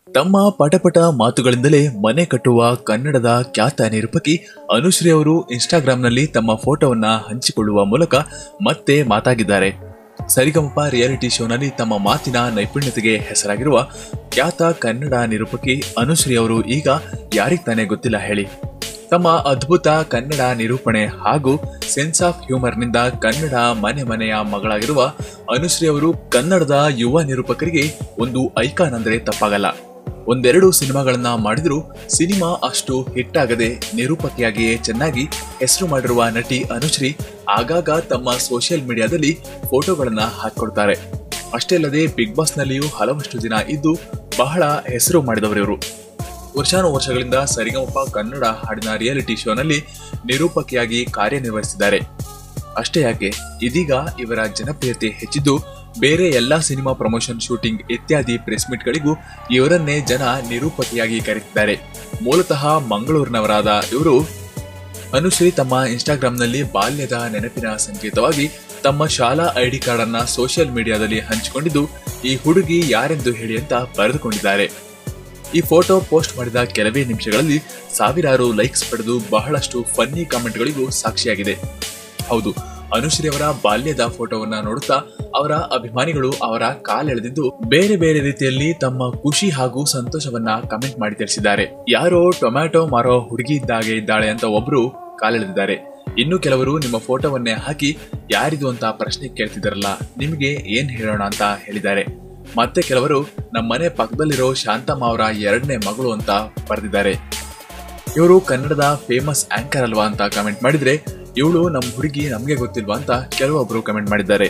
ತಮ್ಮ ಪಟಪಟ ಮಾತುಗಳಿಂದಲೇ ಮನೆ ಕಟ್ಟುವ ಕನ್ನಡದ ಖ್ಯಾತ ನಿರೂಪಕಿ ಅನುಶ್ರೀ ಅವರು ಇನ್ಸ್ಟಾಗ್ರಾಂನಲ್ಲಿ ತಮ್ಮ ಫೋಟೋವನ್ನ ಹಂಚಿಕೊಳ್ಳುವ ಮೂಲಕ ಮತ್ತೆ ಮಾತಾಗಿದ್ದಾರೆ ಸರಿಗಮಪ ರಿಯಾಲಿಟಿ ಶೋನಲ್ಲಿ ತಮ್ಮ ಮಾತಿನ ನೈಪುಣ್ಯತೆಗೆ ಹೆಸರಾಗಿರುವ ಖ್ಯಾತ ಕನ್ನಡ ನಿರೂಪಕಿ ಅನುಶ್ರೀ ಅವರು ಈಗ ಯಾರಿಗ್ ತಾನೇ ಗೊತ್ತಿಲ್ಲ ಹೇಳಿ ತಮ್ಮ ಅದ್ಭುತ ಕನ್ನಡ ನಿರೂಪಣೆ ಹಾಗೂ ಸೆನ್ಸ್ ಆಫ್ ಹ್ಯೂಮರ್ನಿಂದ ಕನ್ನಡ ಮನೆ ಮನೆಯ ಮಗಳಾಗಿರುವ ಅನುಶ್ರೀ ಅವರು ಕನ್ನಡದ ಯುವ ನಿರೂಪಕರಿಗೆ ಒಂದು ಐಕಾನ್ ಅಂದ್ರೆ ತಪ್ಪಾಗಲ್ಲ ಒಂದೆರಡು ಸಿನಿಮಾಗಳನ್ನ ಮಾಡಿದ್ರು ಸಿನಿಮಾ ಅಷ್ಟು ಹಿಟ್ ಆಗದೆ ನಿರೂಪಕಿಯಾಗಿಯೇ ಚೆನ್ನಾಗಿ ಹೆಸರು ಮಾಡಿರುವ ನಟಿ ಅನುಶ್ರೀ ಆಗಾಗ ತಮ್ಮ ಸೋಷಿಯಲ್ ಮೀಡಿಯಾದಲ್ಲಿ ಫೋಟೋಗಳನ್ನ ಹಾಕೊಡ್ತಾರೆ ಅಷ್ಟೇ ಅಲ್ಲದೆ ಬಿಗ್ ಬಾಸ್ ನಲ್ಲಿಯೂ ಹಲವಷ್ಟು ದಿನ ಇದ್ದು ಬಹಳ ಹೆಸರು ಮಾಡಿದವರಿವರು ವರ್ಷಾನುವರ್ಷಗಳಿಂದ ಸರಿಗಮಪ ಕನ್ನಡ ಹಾಡಿನ ರಿಯಾಲಿಟಿ ಶೋನಲ್ಲಿ ನಿರೂಪಕಿಯಾಗಿ ಕಾರ್ಯನಿರ್ವಹಿಸಿದ್ದಾರೆ ಅಷ್ಟೇ ಯಾಕೆ ಇದೀಗ ಇವರ ಜನಪ್ರಿಯತೆ ಹೆಚ್ಚಿದ್ದು ಬೇರೆ ಎಲ್ಲಾ ಸಿನಿಮಾ ಪ್ರಮೋಷನ್ ಶೂಟಿಂಗ್ ಇತ್ಯಾದಿ ಪ್ರೆಸ್ ಮೀಟ್ಗಳಿಗೂ ಇವರನ್ನೇ ಜನ ನಿರೂಪಕಿಯಾಗಿ ಕರೆತಿದ್ದಾರೆ ಮೂಲತಃ ಮಂಗಳೂರಿನವರಾದ ಇವರು ಅನುಶ್ರೀ ತಮ್ಮ ಇನ್ಸ್ಟಾಗ್ರಾಂನಲ್ಲಿ ಬಾಲ್ಯದ ನೆನಪಿನ ಸಂಕೇತವಾಗಿ ತಮ್ಮ ಶಾಲಾ ಐಡಿ ಕಾರ್ಡ್ ಅನ್ನ ಸೋಷಿಯಲ್ ಮೀಡಿಯಾದಲ್ಲಿ ಹಂಚಿಕೊಂಡಿದ್ದು ಈ ಹುಡುಗಿ ಯಾರೆಂದು ಹೇಳಿ ಅಂತ ಬರೆದುಕೊಂಡಿದ್ದಾರೆ ಈ ಫೋಟೋ ಪೋಸ್ಟ್ ಮಾಡಿದ ಕೆಲವೇ ನಿಮಿಷಗಳಲ್ಲಿ ಸಾವಿರಾರು ಲೈಕ್ಸ್ ಪಡೆದು ಬಹಳಷ್ಟು ಫನ್ನಿ ಕಾಮೆಂಟ್ಗಳಿಗೂ ಸಾಕ್ಷಿಯಾಗಿದೆ ಹೌದು ಅನುಶ್ರೀ ಅವರ ಬಾಲ್ಯದ ಫೋಟೋವನ್ನ ನೋಡುತ್ತಾ ಅವರ ಅಭಿಮಾನಿಗಳು ಅವರ ಕಾಲೆಳೆದಿದ್ದು ಬೇರೆ ಬೇರೆ ರೀತಿಯಲ್ಲಿ ತಮ್ಮ ಖುಷಿ ಹಾಗೂ ಸಂತೋಷವನ್ನ ಕಮೆಂಟ್ ಮಾಡಿ ತಿಳಿಸಿದ್ದಾರೆ ಯಾರೋ ಟೊಮ್ಯಾಟೊ ಮಾರೋ ಹುಡುಗಿ ಇದ್ದಾಗೆ ಇದ್ದಾಳೆ ಅಂತ ಒಬ್ರು ಕಾಲೆಳೆದಿದ್ದಾರೆ ಇನ್ನು ಕೆಲವರು ನಿಮ್ಮ ಫೋಟೋವನ್ನೇ ಹಾಕಿ ಯಾರಿದು ಅಂತ ಪ್ರಶ್ನೆ ಕೇಳ್ತಿದ್ದಾರಲ್ಲ ನಿಮಗೆ ಏನ್ ಹೇಳೋಣ ಅಂತ ಹೇಳಿದ್ದಾರೆ ಮತ್ತೆ ಕೆಲವರು ನಮ್ಮ ಮನೆ ಪಕ್ಕದಲ್ಲಿರೋ ಶಾಂತಮ್ಮ ಅವರ ಎರಡನೇ ಮಗಳು ಅಂತ ಬರೆದಿದ್ದಾರೆ ಇವರು ಕನ್ನಡದ ಫೇಮಸ್ ಆಂಕರ್ ಅಲ್ವಾ ಅಂತ ಕಮೆಂಟ್ ಮಾಡಿದ್ರೆ ಇವಳು ನಮ್ಮ ಹುಡುಗಿ ನಮ್ಗೆ ಗೊತ್ತಿಲ್ವಾ ಅಂತ ಕೆಲವೊಬ್ರು ಕಮೆಂಟ್ ಮಾಡಿದ್ದಾರೆ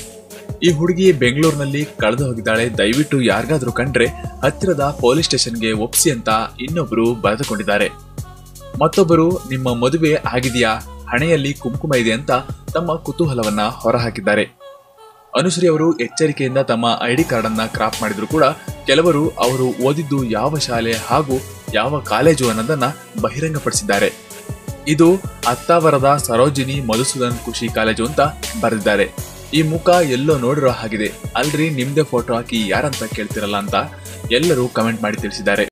ಈ ಹುಡುಗಿ ಬೆಂಗಳೂರಿನಲ್ಲಿ ಕಳೆದು ಹೋಗಿದ್ದಾಳೆ ದಯವಿಟ್ಟು ಯಾರಿಗಾದ್ರೂ ಕಂಡ್ರೆ ಹತ್ತಿರದ ಪೊಲೀಸ್ ಸ್ಟೇಷನ್ಗೆ ಒಪ್ಸಿ ಅಂತ ಇನ್ನೊಬ್ರು ಬರೆದುಕೊಂಡಿದ್ದಾರೆ ಮತ್ತೊಬ್ಬರು ನಿಮ್ಮ ಮದುವೆ ಆಗಿದೆಯಾ ಹಣೆಯಲ್ಲಿ ಕುಂಕುಮ ಇದೆ ಅಂತ ತಮ್ಮ ಕುತೂಹಲವನ್ನ ಹೊರಹಾಕಿದ್ದಾರೆ ಅನುಶ್ರೀ ಅವರು ಎಚ್ಚರಿಕೆಯಿಂದ ತಮ್ಮ ಐಡಿ ಕಾರ್ಡ್ ಅನ್ನ ಕ್ರಾಪ್ ಮಾಡಿದ್ರು ಕೂಡ ಕೆಲವರು ಅವರು ಓದಿದ್ದು ಯಾವ ಶಾಲೆ ಹಾಗೂ ಯಾವ ಕಾಲೇಜು ಅನ್ನೋದನ್ನ ಬಹಿರಂಗಪಡಿಸಿದ್ದಾರೆ ಇದು ಅತ್ತಾವರದ ಸರೋಜಿನಿ ಮಧುಸೂದನ್ ಖುಷಿ ಕಾಲೇಜು ಅಂತ ಬರೆದಿದ್ದಾರೆ ಈ ಮುಖ ಎಲ್ಲೋ ನೋಡಿರೋ ಹಾಗಿದೆ ಅಲ್ರಿ ನಿಮ್ದೇ ಫೋಟೋ ಹಾಕಿ ಯಾರಂತ ಕೇಳ್ತಿರಲ್ಲ ಅಂತ ಎಲ್ಲರೂ ಕಮೆಂಟ್ ಮಾಡಿ ತಿಳಿಸಿದ್ದಾರೆ